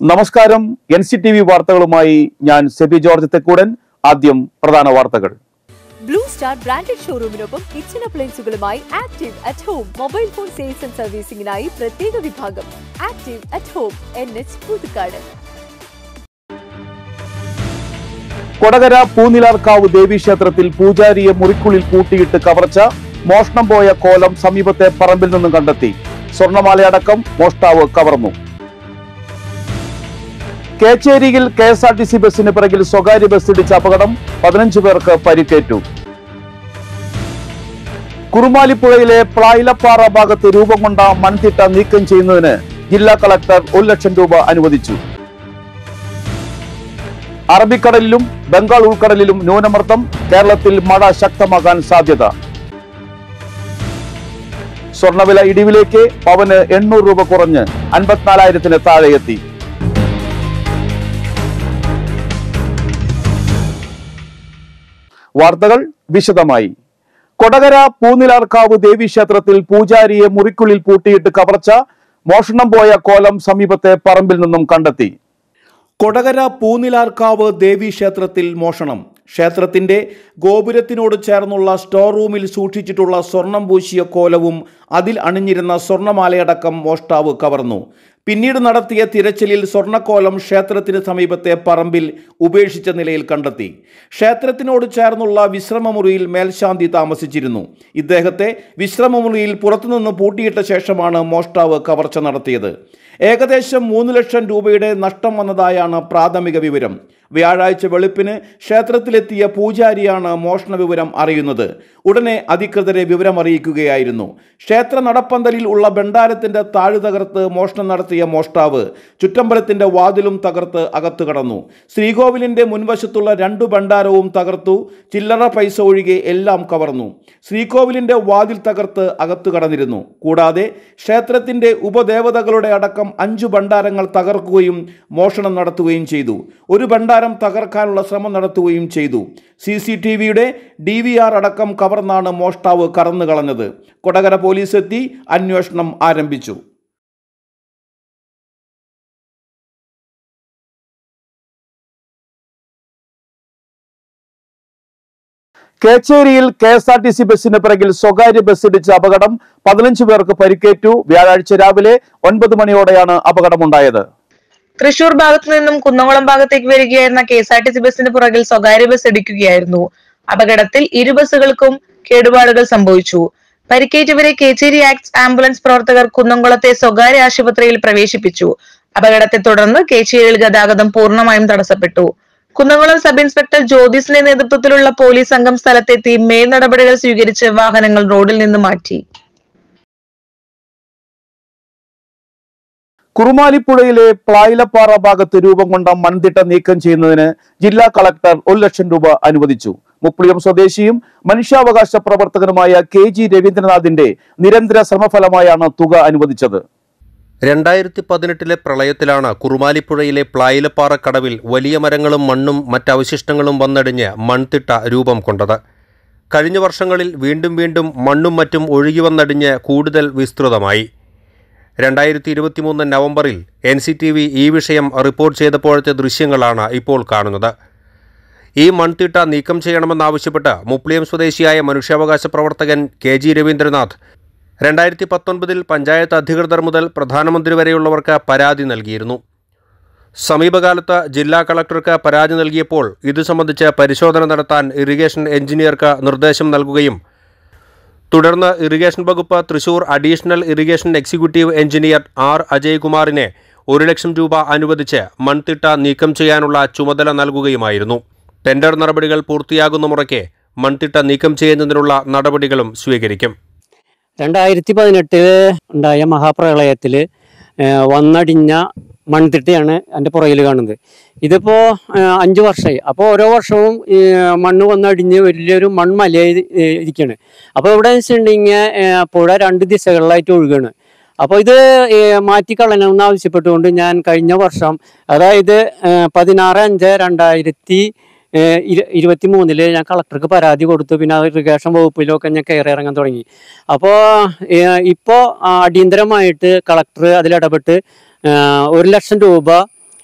നമസ്കാരം N C T V വാർത്തകളുമായി ഞാൻ സെബി ജോർജ് തെക്കൂടൻ ആദ്യം പ്രധാന വാർത്തകൾ ബ്ലൂ സ്റ്റാർ ബ്രാൻഡഡ് ഷോറൂമിനൊപ്പം കിച്ചൺ അപ്ലയൻസുകളുമായി active at home mobile phone sales and സർവീസിംഗിനായി പ്രത്യേക വിഭാഗം active at home N H Puthukkad Kodakara Poonilarkavu ദേവീക്ഷേത്രത്തിൽ പൂജാരിയെ മുറിക്കുള്ളിൽ കൂട്ടിയിട്ട് കവർച്ച മോഷണം പോയ കോലം സമീപത്തെ പറമ്പിൽ നിന്നും കണ്ടെത്തി സ്വർണമാലയടക്കം മോഷ്ടാവ് കവർന്നു കേച്ചേരിയിൽ K S R T C ബസിന് പിറകിൽ സ്വകാര്യ ബസ് ഇടിച്ച അപകടം പതിനഞ്ചു പേർക്ക് പരിക്കേറ്റു കുറുമാലിപ്പുഴയിലെ പ്ലായിലപ്പാറ ഭാഗത്ത് രൂപം കൊണ്ട മൺതിട്ട നീക്കം ചെയ്യുന്നതിന് ജില്ലാ കളക്ടർ ഒരു ലക്ഷം രൂപ അനുവദിച്ചു അറബിക്കടലിലും ബംഗാൾ ഉൾക്കടലിലും ന്യൂനമർദ്ദം കേരളത്തിൽ മഴ ശക്തമാകാൻ സാധ്യത സ്വർണവില ഇടിവിലേക്ക് പവന് എണ്ണൂറ് രൂപ കുറഞ്ഞ് അൻപത്തിനാലായിരത്തിന് താഴെയെത്തി വാർത്തകൾ വിശദമായി കൊടകര പൂനിലാർക്കാവ് ദേവീക്ഷേത്രത്തിൽ പൂജാരിയെ മുറിക്കുള്ളിൽ പൂട്ടിയിട്ട് കവർച്ച മോഷണം പോയ കോലം സമീപത്തെ പറമ്പിൽ നിന്നും കണ്ടെത്തി കൊടകര പൂനിലാർക്കാവ് ദേവീക്ഷേത്രത്തിൽ മോഷണം ക്ഷേത്രത്തിന്റെ ഗോപുരത്തിനോട് ചേർന്നുള്ള സ്റ്റോർ റൂമിൽ സൂക്ഷിച്ചിട്ടുള്ള സ്വർണം പൂശിയ കോലവും അതിൽ അണിഞ്ഞിരുന്ന സ്വർണമാലയടക്കം മോഷ്ടാവ് കവർന്നു പിന്നീട് നടത്തിയ തിരച്ചിലിൽ സ്വർണക്കോലം ക്ഷേത്രത്തിന് സമീപത്തെ പറമ്പിൽ ഉപേക്ഷിച്ച നിലയിൽ കണ്ടെത്തി ക്ഷേത്രത്തിനോട് ചേർന്നുള്ള വിശ്രമമുറിയിൽ മേൽശാന്തി താമസിച്ചിരുന്നു ഇദ്ദേഹത്തെ വിശ്രമമുറിയിൽ പുറത്തുനിന്ന് പൂട്ടിയിട്ട ശേഷമാണ് മോഷ്ടാവ് കവർച്ച നടത്തിയത് ഏകദേശം മൂന്ന് ലക്ഷം രൂപയുടെ നഷ്ടം വന്നതായാണ് പ്രാഥമിക വിവരം വ്യാഴാഴ്ച വെളുപ്പിന് ക്ഷേത്രത്തിലെത്തിയ പൂജാരിയാണ് മോഷണ വിവരം അറിയുന്നത് ഉടനെ അധികൃതരെ വിവരം അറിയിക്കുകയായിരുന്നു ക്ഷേത്ര നടപ്പന്തലിൽ ഉള്ള ഭണ്ഡാരത്തിന്റെ താഴ് തകർത്ത് മോഷണം നടത്തിയ മോഷ്ടാവ് ചുറ്റമ്പലത്തിന്റെ വാതിലും തകർത്ത് അകത്തു കടന്നു ശ്രീകോവിലിന്റെ മുൻവശത്തുള്ള രണ്ടു ഭണ്ഡാരവും തകർത്തു ചില്ലറ പൈസ ഒഴികെ എല്ലാം കവർന്നു ശ്രീകോവിലിന്റെ വാതിൽ തകർത്ത് അകത്തു കടന്നിരുന്നു കൂടാതെ ക്ഷേത്രത്തിന്റെ ഉപദേവതകളുടെ അടക്കം അഞ്ചു ഭണ്ഡാരങ്ങൾ തകർക്കുകയും മോഷണം നടത്തുകയും ചെയ്തു ഒരു ഭണ്ഡാരം തകർക്കാനുള്ള ശ്രമം നടത്തുകയും ചെയ്തു സി സി ടി വിയുടെ ഡി വി ആർ അടക്കം കവർന്നാണ് മോഷ്ടാവ് കറന്നു കളഞ്ഞത് കൊടകര പോലീസ് എത്തി അന്വേഷണം ആരംഭിച്ചു കേച്ചേരിയിൽ K S R T C ബസിന് പിറകിൽ സ്വകാര്യ ബസ് ഇടിച്ച അപകടം പതിനഞ്ച് പേർക്ക് പരിക്കേറ്റു വ്യാഴാഴ്ച രാവിലെ ഒൻപത് മണിയോടെയാണ് അപകടമുണ്ടായത് തൃശൂർ ഭാഗത്തു നിന്നും കുന്നംകുളം ഭാഗത്തേക്ക് വരികയായിരുന്ന K S R T C ബസിന് പുറകിൽ സ്വകാര്യ ബസ് ഇടിക്കുകയായിരുന്നു അപകടത്തിൽ ഇരു ബസ്സുകൾക്കും കേടുപാടുകൾ സംഭവിച്ചു പരിക്കേറ്റവരെ കേച്ചേരി ആക്ട്സ് ആംബുലൻസ് പ്രവർത്തകർ കുന്നംകുളത്തെ സ്വകാര്യ ആശുപത്രിയിൽ പ്രവേശിപ്പിച്ചു അപകടത്തെ തുടർന്ന് കേച്ചേരിയിൽ ഗതാഗതം പൂർണ്ണമായും തടസ്സപ്പെട്ടു കുന്നംകുളം സബ് ഇൻസ്പെക്ടർ ജ്യോതിസിന്റെ നേതൃത്വത്തിലുള്ള പോലീസ് സംഘം സ്ഥലത്തെത്തി മേൽ നടപടികൾ സ്വീകരിച്ച് വാഹനങ്ങൾ റോഡിൽ നിന്ന് മാറ്റി കുറുമാലിപ്പുഴയിലെ പ്ലായിലപ്പാറ ഭാഗത്ത് രൂപം കൊണ്ട മൺതിട്ട നീക്കം ചെയ്യുന്നതിന് ജില്ലാ കളക്ടർ ഒരു ലക്ഷം രൂപ അനുവദിച്ചു മുപ്ലിയം സ്വദേശിയും മനുഷ്യാവകാശ പ്രവർത്തകനുമായ കെ ജി രവീന്ദ്രനാഥിന്റെ നിരന്തര ശ്രമഫലമായാണ് തുക അനുവദിച്ചത് രണ്ടായിരത്തി പതിനെട്ടിലെ പ്രളയത്തിലാണ് കുറുമാലിപ്പുഴയിലെ പ്ലായിലപ്പാറ കടവിൽ വലിയ മരങ്ങളും മണ്ണും മറ്റവശിഷ്ടങ്ങളും വന്നടിഞ്ഞ് മൺതിട്ട രൂപം കൊണ്ടത് കഴിഞ്ഞ വർഷങ്ങളിൽ വീണ്ടും വീണ്ടും മണ്ണും മറ്റും ഒഴുകി വന്നടിഞ്ഞ് കൂടുതൽ വിസ്തൃതമായി രണ്ടായിരത്തി ഇരുപത്തിമൂന്ന് നവംബറിൽ എൻ സി ടി വി ഈ വിഷയം റിപ്പോർട്ട് ചെയ്തപ്പോഴത്തെ ദൃശ്യങ്ങളാണ് ഇപ്പോൾ കാണുന്നത് ഈ മൺതിട്ട നീക്കം ചെയ്യണമെന്നാവശ്യപ്പെട്ട് മുപ്ലിയം സ്വദേശിയായ മനുഷ്യാവകാശ പ്രവർത്തകൻ കെ ജി രവീന്ദ്രനാഥ് രണ്ടായിരത്തി പത്തൊൻപതിൽ പഞ്ചായത്ത് അധികൃതർ മുതൽ പ്രധാനമന്ത്രി വരെയുള്ളവർക്ക് പരാതി നൽകിയിരുന്നു സമീപകാലത്ത് ജില്ലാ കളക്ടർക്ക് പരാതി നൽകിയപ്പോൾ ഇത് സംബന്ധിച്ച് പരിശോധന നടത്താൻ ഇറിഗേഷൻ എഞ്ചിനീയർക്ക് നിർദ്ദേശം നൽകുകയും തുടർന്ന് ഇറിഗേഷൻ വകുപ്പ് Thrissur additional irrigation executive engineer R അജയ്കുമാറിനെ ഒരു ലക്ഷം രൂപ അനുവദിച്ച് മൺതിട്ട നീക്കം ചെയ്യാനുള്ള ചുമതല നൽകുകയുമായിരുന്നു ടെൻഡർ നടപടികൾ പൂർത്തിയാകുന്ന മുറയ്ക്ക് മൺതിട്ട നീക്കം ചെയ്യുന്നതിനുള്ള നടപടികളും സ്വീകരിക്കും രണ്ടായിരത്തി പതിനെട്ടില് ഉണ്ടായ മഹാപ്രളയത്തിൽ വന്നടിഞ്ഞ മൺതിട്ടയാണ് എൻ്റെ പുറകിൽ കാണുന്നത് ഇതിപ്പോൾ അഞ്ച് വർഷമായി അപ്പോൾ ഓരോ വർഷവും ഈ മണ്ണ് വന്നടിഞ്ഞ് വലിയൊരു മൺമലയായി ഇരിക്കുകയാണ് അപ്പോൾ ഇവിടെ വെച്ചിട്ടുണ്ടെങ്കിൽ പുഴ രണ്ട് ദിശകളിലായിട്ട് ഒഴുകുകയാണ് അപ്പോൾ ഇത് ഏ, മാറ്റിക്കളയണമെന്ന് ആവശ്യപ്പെട്ടുകൊണ്ട് ഞാൻ കഴിഞ്ഞ വർഷം അതായത് ഏ, പതിനാറ് അഞ്ച് രണ്ടായിരത്തി ഏഹ് ഇരു- ഇരുപത്തി മൂന്നില് ഞാൻ കളക്ടർക്ക് പരാതി കൊടുത്തു പിന്നെ അത് ഇറിഗേഷൻ വകുപ്പിലൊക്കെ ഞാൻ കയറി ഇറങ്ങാൻ തുടങ്ങി അപ്പോൾ ഇപ്പോൾ അടിയന്തരമായിട്ട് കളക്ടർ അതിലിടപെട്ട് ഏഹ് ഒരു ലക്ഷം രൂപ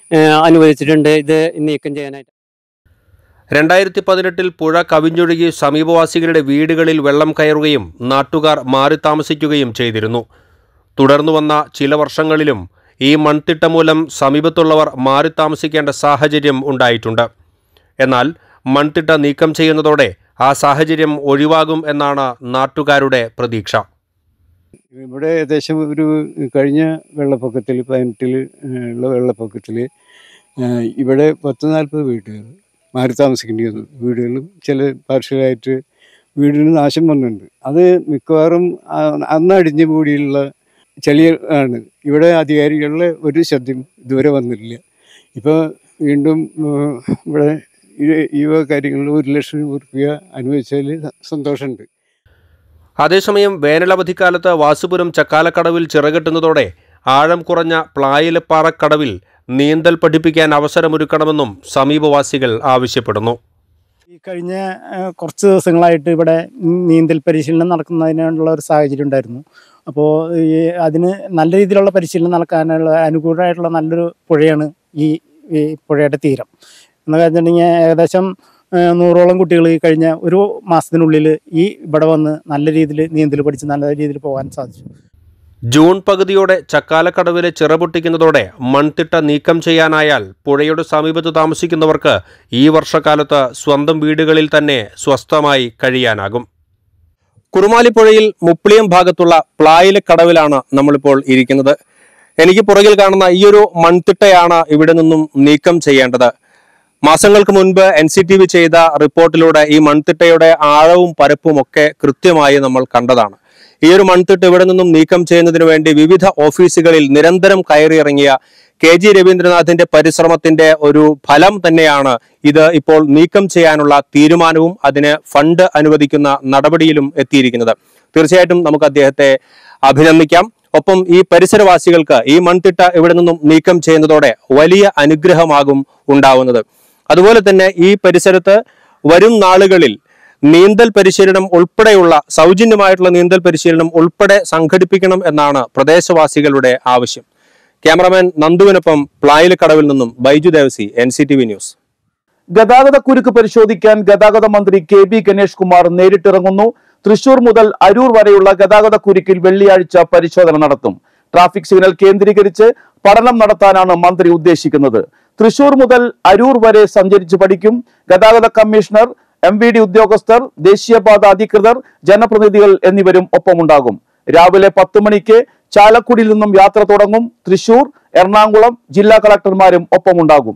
ഏഹ് അനുവദിച്ചിട്ടുണ്ട് ഇത് നീക്കം ചെയ്യാനായിട്ട് രണ്ടായിരത്തി പതിനെട്ടിൽ പുഴ കവിഞ്ഞൊഴുകി സമീപവാസികളുടെ വീടുകളിൽ വെള്ളം കയറുകയും നാട്ടുകാർ മാറി താമസിക്കുകയും ചെയ്തിരുന്നു തുടർന്നു വന്ന ചില വർഷങ്ങളിലും ഈ മൺതിട്ട മൂലം സമീപത്തുള്ളവർ മാറി താമസിക്കേണ്ട സാഹചര്യം ഉണ്ടായിട്ടുണ്ട് എന്നാൽ മൺതിട്ട നീക്കം ചെയ്യുന്നതോടെ ആ സാഹചര്യം ഒഴിവാകും എന്നാണ് നാട്ടുകാരുടെ പ്രതീക്ഷ ഇവിടെ ഏകദേശം ഒരു കഴിഞ്ഞ വെള്ളപ്പൊക്കത്തിൽ പതിനെട്ടിൽ ഉള്ള വെള്ളപ്പൊക്കത്തിൽ ഇവിടെ പത്ത് നാൽപ്പത് വീട്ടുകാർ മാറി താമസിക്കേണ്ടി വന്നു വീടുകളും ചില പാർഷ്യലായിട്ട് വീടിന് നാശം വന്നിട്ടുണ്ട് അത് മിക്കവാറും ആ- അന്ന് അടിഞ്ഞു കൂടിയുള്ള ചെളിയ ആണ് ഇവിടെ അധികാരികളുടെ ഒരു ശ്രദ്ധയും ഇതുവരെ വന്നിട്ടില്ല ഇപ്പോൾ വീണ്ടും ഉം, ഇവിടെ ഈ- ഈ വക കാര്യങ്ങളിൽ ഒരു ലക്ഷം രൂപ അനുവദിച്ചതിൽ സന്തോഷമുണ്ട് അതേസമയം വേനലവധിക്കാലത്ത് വാസുപുരം ചക്കാലക്കടവിൽ ചിറകെട്ടുന്നതോടെ ആഴം കുറഞ്ഞ പ്ലായിലപ്പാറക്കടവിൽ നീന്തൽ പഠിപ്പിക്കാൻ അവസരമൊരുക്കണമെന്നും സമീപവാസികൾ ആവശ്യപ്പെടുന്നു ഈ കഴിഞ്ഞ ആ, കുറച്ച് ദിവസങ്ങളായിട്ട് ഇവിടെ നീന്തൽ പരിശീലനം നടക്കുന്നതിനുള്ള ഒരു സാഹചര്യം ഉണ്ടായിരുന്നു അപ്പോൾ ഈ അതിന് നല്ല രീതിയിലുള്ള പരിശീലനം നടക്കാനുള്ള അനുകൂലമായിട്ടുള്ള നല്ലൊരു പുഴയാണ് ഈ ഈ പുഴയുടെ തീരം എന്ന് വെച്ചിട്ടുണ്ടെങ്കിൽ ഏകദേശം ആ, നൂറോളം കുട്ടികൾ ഈ കഴിഞ്ഞ ഒരു മാസത്തിനുള്ളിൽ ഈ ഇവിടെ വന്ന് നല്ല രീതിയിൽ നീന്തൽ പഠിച്ച് നല്ല രീതിയിൽ പോകാൻ സാധിച്ചു ജൂൺ പകുതിയോടെ ചക്കാലക്കടവിലെ ചിറപൊട്ടിക്കുന്നതോടെ മൺതിട്ട നീക്കം ചെയ്യാനായാൽ പുഴയുടെ സമീപത്ത് താമസിക്കുന്നവർക്ക് ഈ വർഷക്കാലത്ത് സ്വന്തം വീടുകളിൽ തന്നെ സ്വസ്ഥമായി കഴിയാനാകും കുറുമാലിപ്പുഴയിൽ മുപ്ലിയം ഭാഗത്തുള്ള പ്ലായിലക്കടവിലാണ് നമ്മളിപ്പോൾ ഇരിക്കുന്നത് എനിക്ക് പുറകിൽ കാണുന്ന ഈ ഒരു മൺതിട്ടയാണ് ഇവിടെ നിന്നും നീക്കം ചെയ്യേണ്ടത് മാസങ്ങൾക്ക് മുൻപ് എൻ സി ടി വി ചെയ്ത റിപ്പോർട്ടിലൂടെ ഈ മൺതിട്ടയുടെ ആഴവും പരപ്പും ഒക്കെ കൃത്യമായി നമ്മൾ കണ്ടതാണ് ഈ ഒരു മൺതിട്ട് ഇവിടെ നിന്നും നീക്കം ചെയ്യുന്നതിന് വേണ്ടി വിവിധ ഓഫീസുകളിൽ നിരന്തരം കയറിയിറങ്ങിയ കെ ജി രവീന്ദ്രനാഥിന്റെ പരിശ്രമത്തിന്റെ ഒരു ഫലം തന്നെയാണ് ഇത് ഇപ്പോൾ നീക്കം ചെയ്യാനുള്ള തീരുമാനവും അതിന് ഫണ്ട് അനുവദിക്കുന്ന നടപടിയിലും എത്തിയിരിക്കുന്നത് തീർച്ചയായിട്ടും നമുക്ക് അദ്ദേഹത്തെ അഭിനന്ദിക്കാം ഒപ്പം ഈ പരിസരവാസികൾക്ക് ഈ മൺതിട്ട ഇവിടെ നിന്നും നീക്കം ചെയ്യുന്നതോടെ വലിയ അനുഗ്രഹമാകും ഉണ്ടാവുന്നത് അതുപോലെ തന്നെ ഈ പരിസരത്ത് വരും നാളുകളിൽ നീന്തൽ പരിശീലനം ഉൾപ്പെടെയുള്ള സൗജന്യമായിട്ടുള്ള നീന്തൽ പരിശീലനം ഉൾപ്പെടെ സംഘടിപ്പിക്കണം എന്നാണ് പ്രദേശവാസികളുടെ ആവശ്യം ക്യാമറമാൻ നന്ദുവിനൊപ്പം പ്ലായിലക്കടവിൽ നിന്നും Baiju Devasi N C T V news ഗതാഗത കുരുക്ക് പരിശോധിക്കാൻ ഗതാഗത മന്ത്രി കെ ബി ഗണേഷ് കുമാർ നേരിട്ടിറങ്ങുന്നു തൃശൂർ മുതൽ അരൂർ വരെയുള്ള ഗതാഗത കുരുക്കിൽ വെള്ളിയാഴ്ച പരിശോധന നടത്തും ട്രാഫിക് സിഗ്നൽ കേന്ദ്രീകരിച്ച് പഠനം നടത്താനാണ് മന്ത്രി ഉദ്ദേശിക്കുന്നത് തൃശൂർ മുതൽ അരൂർ വരെ സഞ്ചരിച്ച് പഠിക്കും ഗതാഗത കമ്മീഷണർ എം വി ഡി ഉദ്യോഗസ്ഥർ ദേശീയപാത അധികൃതർ ജനപ്രതിനിധികൾ എന്നിവരും ഒപ്പമുണ്ടാകും രാവിലെ പത്ത് മണിക്ക് ചാലക്കുടിയിൽ നിന്നും യാത്ര തുടങ്ങും തൃശൂർ എറണാകുളം ജില്ലാ കളക്ടർമാരും ഒപ്പമുണ്ടാകും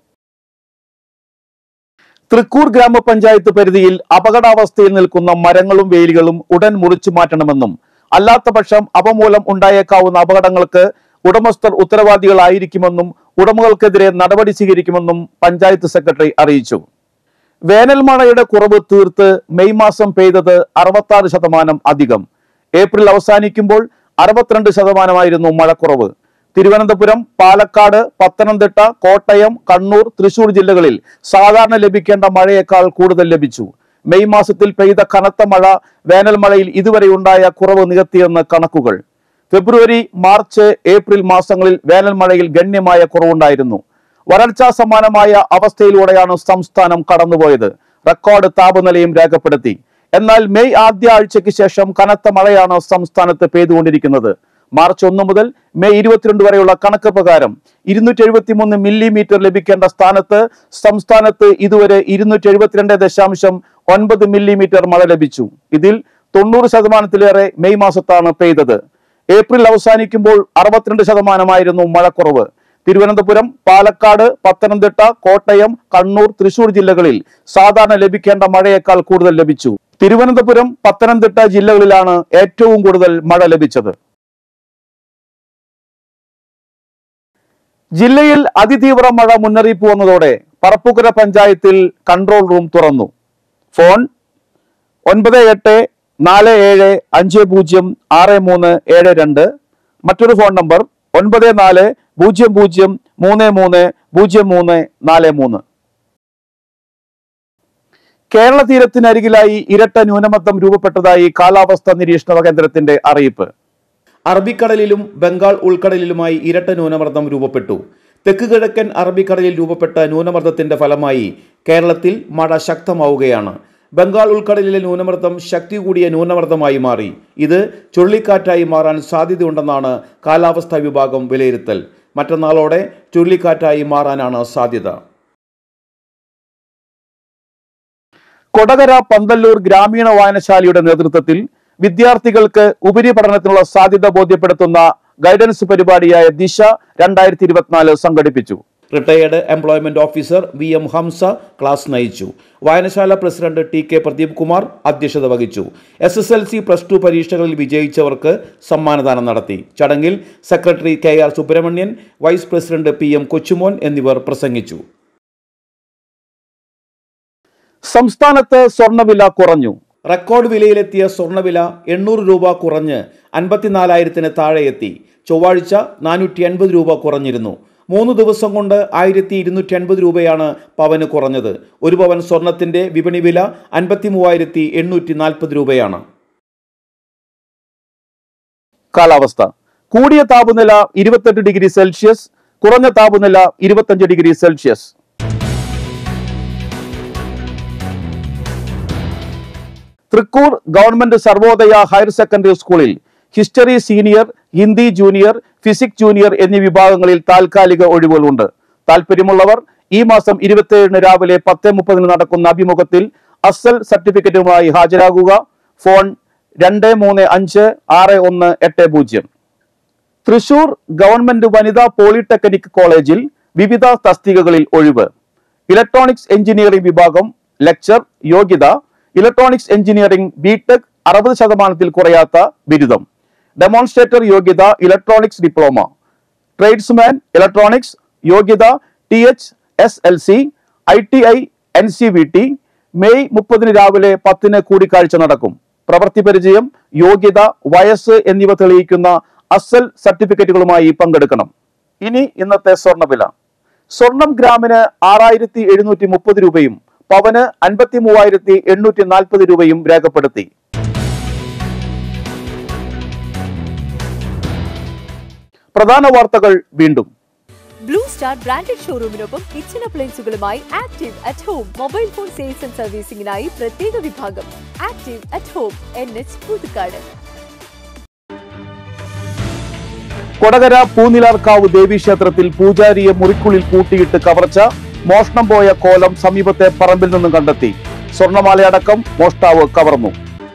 തൃക്കൂർ ഗ്രാമപഞ്ചായത്ത് പരിധിയിൽ അപകടാവസ്ഥയിൽ നിൽക്കുന്ന മരങ്ങളും വേലികളും ഉടൻ മുറിച്ചു മാറ്റണമെന്നും അല്ലാത്ത പക്ഷം അവ മൂലം ഉണ്ടായേക്കാവുന്ന അപകടങ്ങൾക്ക് ഉടമസ്ഥർ ഉത്തരവാദികളായിരിക്കുമെന്നും ഉടമകൾക്കെതിരെ നടപടി സ്വീകരിക്കുമെന്നും പഞ്ചായത്ത് സെക്രട്ടറി അറിയിച്ചു വേനൽ മഴയുടെ കുറവ് തീർത്ത് മെയ് മാസം പെയ്തത് അറുപത്താറ് ശതമാനം അധികം ഏപ്രിൽ അവസാനിക്കുമ്പോൾ അറുപത്തിരണ്ട് ശതമാനമായിരുന്നു മഴക്കുറവ് തിരുവനന്തപുരം പാലക്കാട് പത്തനംതിട്ട കോട്ടയം കണ്ണൂർ തൃശൂർ ജില്ലകളിൽ സാധാരണ ലഭിക്കേണ്ട മഴയേക്കാൾ കൂടുതൽ ലഭിച്ചു മെയ് മാസത്തിൽ പെയ്ത കനത്ത മഴ വേനൽ മഴയിൽ ഇതുവരെ ഉണ്ടായ കുറവ് നികത്തിയെന്ന് കണക്കുകൾ ഫെബ്രുവരി മാർച്ച് ഏപ്രിൽ മാസങ്ങളിൽ വേനൽ മഴയിൽ ഗണ്യമായ കുറവുണ്ടായിരുന്നു വരൾച്ചാ സമാനമായ അവസ്ഥയിലൂടെയാണ് സംസ്ഥാനം കടന്നുപോയത് റെക്കോർഡ് താപനിലയും രേഖപ്പെടുത്തി എന്നാൽ മെയ് ആദ്യ ആഴ്ചയ്ക്ക് ശേഷം കനത്ത മഴയാണ് സംസ്ഥാനത്ത് പെയ്തുകൊണ്ടിരിക്കുന്നത് മാർച്ച് ഒന്ന് മുതൽ മെയ് ഇരുപത്തിരണ്ട് വരെയുള്ള കണക്ക് പ്രകാരം ഇരുന്നൂറ്റി എഴുപത്തി മൂന്ന് മില്ലിമീറ്റർ ലഭിക്കേണ്ട സ്ഥാനത്ത് സംസ്ഥാനത്ത് ഇതുവരെ ഇരുന്നൂറ്റി എഴുപത്തിരണ്ട് ദശാംശം ഒൻപത് മില്ലിമീറ്റർ മഴ ലഭിച്ചു ഇതിൽ തൊണ്ണൂറ് ശതമാനത്തിലേറെ മെയ് മാസത്താണ് പെയ്തത് ഏപ്രിൽ അവസാനിക്കുമ്പോൾ അറുപത്തിരണ്ട് ശതമാനമായിരുന്നു മഴക്കുറവ് തിരുവനന്തപുരം പാലക്കാട് പത്തനംതിട്ട കോട്ടയം കണ്ണൂർ തൃശൂർ ജില്ലകളിൽ സാധാരണ ലഭിക്കേണ്ട മഴയേക്കാൾ കൂടുതൽ ലഭിച്ചു തിരുവനന്തപുരം പത്തനംതിട്ട ജില്ലകളിലാണ് ഏറ്റവും കൂടുതൽ മഴ ലഭിച്ചത് ജില്ലയിൽ അതിതീവ്ര മഴ മുന്നറിയിപ്പ് വന്നതോടെ പറപ്പുകര പഞ്ചായത്തിൽ കൺട്രോൾ റൂം തുറന്നു ഫോൺ ഒൻപത് എട്ട് നാല് ഏഴ് അഞ്ച് പൂജ്യം ആറ് മൂന്ന് ഏഴ് രണ്ട് മറ്റൊരു ഫോൺ നമ്പർ ഒൻപത് നാല് പൂജ്യം പൂജ്യം മൂന്ന് മൂന്ന് പൂജ്യം മൂന്ന് നാല് മൂന്ന് കേരള തീരത്തിനരികിലായി ഇരട്ട ന്യൂനമർദ്ദം രൂപപ്പെട്ടതായി കാലാവസ്ഥാ നിരീക്ഷണ കേന്ദ്രത്തിന്റെ അറിയിപ്പ് അറബിക്കടലിലും ബംഗാൾ ഉൾക്കടലിലുമായി ഇരട്ട ന്യൂനമർദ്ദം രൂപപ്പെട്ടു തെക്ക് കിഴക്കൻ അറബിക്കടലിൽ രൂപപ്പെട്ട ന്യൂനമർദ്ദത്തിന്റെ ഫലമായി കേരളത്തിൽ മഴ ശക്തമാവുകയാണ് ബംഗാൾ ഉൾക്കടലിലെ ന്യൂനമർദ്ദം ശക്തി കൂടിയ ന്യൂനമർദ്ദമായി മാറി ഇത് ചുഴലിക്കാറ്റായി മാറാൻ സാധ്യതയുണ്ടെന്നാണ് കാലാവസ്ഥാ വിഭാഗം വിലയിരുത്തൽ മറ്റന്നാളോടെ ചുഴലിക്കാറ്റായി മാറാനാണ് സാധ്യത കൊടകര പന്തല്ലൂർ ഗ്രാമീണ വായനശാലയുടെ നേതൃത്വത്തിൽ വിദ്യാർത്ഥികൾക്ക് ഉപരിപഠനത്തിനുള്ള സാധ്യത ബോധ്യപ്പെടുത്തുന്ന ഗൈഡൻസ് പരിപാടിയായ ദിശ രണ്ടായിരത്തി ഇരുപത്തിനാല് സംഘടിപ്പിച്ചു retired employment officer V M Hamza class നയിച്ചു വായനശാല president T K Pradeep Kumar അധ്യക്ഷത വഹിച്ചു S S L C plus two പരീക്ഷകളിൽ വിജയിച്ചവർക്ക് സമ്മാനദാനം നടത്തി ചടങ്ങിൽ secretary K R Subrahmanyan vice president P M Kochumon എന്നിവർ പ്രസംഗിച്ചു സംസ്ഥാനത്ത് സ്വർണ്ണവില കുറഞ്ഞു റെക്കോർഡ് വിലയിലെത്തിയ സ്വർണ്ണവില എണ്ണൂറ് രൂപ കുറഞ്ഞ് അൻപത്തിനാലായിരത്തിന് താഴെയെത്തി ചൊവ്വാഴ്ച നാനൂറ്റി അൻപത് രൂപ കുറഞ്ഞിരുന്നു മൂന്ന് ദിവസം കൊണ്ട് ആയിരത്തി ഇരുന്നൂറ്റി അൻപത് രൂപയാണ് പവന് കുറഞ്ഞത് ഒരു പവൻ സ്വർണത്തിന്റെ വിപണി വില അൻപത്തി മൂവായിരത്തി എണ്ണൂറ്റി നാൽപ്പത് രൂപയാണ് കാലാവസ്ഥ കൂടിയ താപനില ഇരുപത്തെട്ട് ഡിഗ്രി സെൽഷ്യസ് കുറഞ്ഞ താപനില ഇരുപത്തഞ്ച് degree Celsius Thrikkur government Sarvodaya higher secondary സ്കൂളിൽ history senior Hindi junior physics junior എന്നീ വിഭാഗങ്ങളിൽ താൽക്കാലിക ഒഴിവുകളുണ്ട് താല്പര്യമുള്ളവർ ഈ മാസം ഇരുപത്തിയേഴിന് രാവിലെ പത്ത് മുപ്പതിന് നടക്കുന്ന അഭിമുഖത്തിൽ അസൽ സർട്ടിഫിക്കറ്റുമായി ഹാജരാകുക ഫോൺ രണ്ട് മൂന്ന് അഞ്ച് ആറ് ഒന്ന് എട്ട് പൂജ്യം തൃശൂർ ഗവൺമെന്റ് വനിതാ പോളിടെക്നിക് കോളേജിൽ വിവിധ തസ്തികകളിൽ ഒഴിവ് ഇലക്ട്രോണിക്സ് എഞ്ചിനീയറിംഗ് വിഭാഗം ലെക്ചർ യോഗ്യത ഇലക്ട്രോണിക്സ് എഞ്ചിനീയറിംഗ് ബിടെക് അറുപത് ശതമാനത്തിൽ കുറയാത്ത ബിരുദം ഡെമോൺസ്ട്രേറ്റർ യോഗ്യത ഇലക്ട്രോണിക്സ് ഡിപ്ലോമ ട്രേഡ്സ്മാൻ ഇലക്ട്രോണിക്സ് യോഗ്യത T H S L C I T I N C V T May മുപ്പതിന് രാവിലെ പത്തിന് കൂടിക്കാഴ്ച നടക്കും പ്രവൃത്തി പരിചയം യോഗ്യത വയസ്സ് എന്നിവ തെളിയിക്കുന്ന അസൽ സർട്ടിഫിക്കറ്റുകളുമായി പങ്കെടുക്കണം ഇനി ഇന്നത്തെ സ്വർണ്ണവില സ്വർണം ഗ്രാമിന് ആറായിരത്തി എഴുന്നൂറ്റി മുപ്പത് രൂപയും പവന് അൻപത്തി മൂവായിരത്തി എണ്ണൂറ്റി നാൽപ്പത് രൂപയും രേഖപ്പെടുത്തി പ്രധാന വാർത്തകൾ വീണ്ടും ബ്ലൂ സ്റ്റാർ ബ്രാൻഡഡ് ഷോറൂമിനൊപ്പം കിച്ചൺ അപ്ലയൻസുകളുമായി active at home mobile phone sales and സർവീസിംഗിനായി പ്രത്യേക വിഭാഗം active at home N H Puthukkad Kodakara Poonilarkavu ദേവീക്ഷേത്രത്തിൽ പൂജാരിയെ മുറിക്കുള്ളിൽ പൂട്ടിയിട്ട് കവർച്ച മോഷണം പോയ കോലം സമീപത്തെ പറമ്പിൽ നിന്നും കണ്ടെത്തി സ്വർണമാലയടക്കം മോഷ്ടാവ് കവർന്നു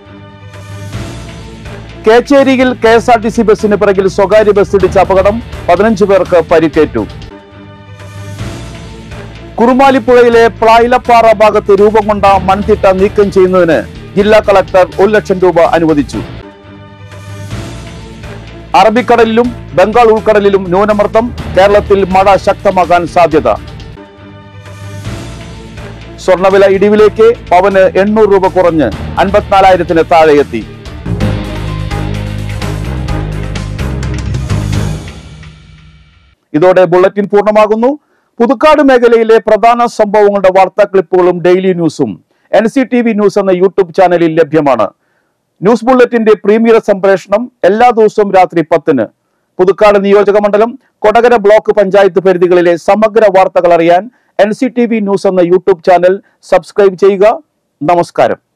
കേച്ചേരിയിൽ K S R T C ബസിന് പിറകിൽ സ്വകാര്യ ബസ് ഇടിച്ച അപകടം പതിനഞ്ച് പേർക്ക് പരിക്കേറ്റു കുറുമാലിപ്പുഴയിലെ പ്ലായിലപ്പാറ ഭാഗത്ത് രൂപം കൊണ്ട മൺതിട്ട നീക്കം ചെയ്യുന്നതിന് ജില്ലാ കളക്ടർ ഒരു ലക്ഷം രൂപ അനുവദിച്ചു അറബിക്കടലിലും ബംഗാൾ ഉൾക്കടലിലും ന്യൂനമർദ്ദം കേരളത്തിൽ മഴ ശക്തമാകാൻ സാധ്യത സ്വർണവില ഇടിവിലേക്ക് പവന് എണ്ണൂറ് രൂപ കുറഞ്ഞ് അൻപത്തിനാലായിരത്തിന് താഴെയെത്തി ഇതോടെ ബുള്ളറ്റിൻ പൂർണ്ണമാകുന്നു പുതുക്കാട് മേഖലയിലെ പ്രധാന സംഭവങ്ങളുടെ വാർത്താ ക്ലിപ്പുകളും ഡെയിലി ന്യൂസും N C T V news എന്ന യൂട്യൂബ് ചാനലിൽ ലഭ്യമാണ് ന്യൂസ് ബുള്ളറ്റിന്റെ പ്രീമിയർ സംപ്രേഷണം എല്ലാ ദിവസവും രാത്രി പത്തിന് പുതുക്കാട് നിയോജക മണ്ഡലം കൊടകര ബ്ലോക്ക് പഞ്ചായത്ത് പരിധികളിലെ സമഗ്ര വാർത്തകൾ അറിയാൻ N C T V news എന്ന യൂട്യൂബ് ചാനൽ സബ്സ്ക്രൈബ് ചെയ്യുക നമസ്കാരം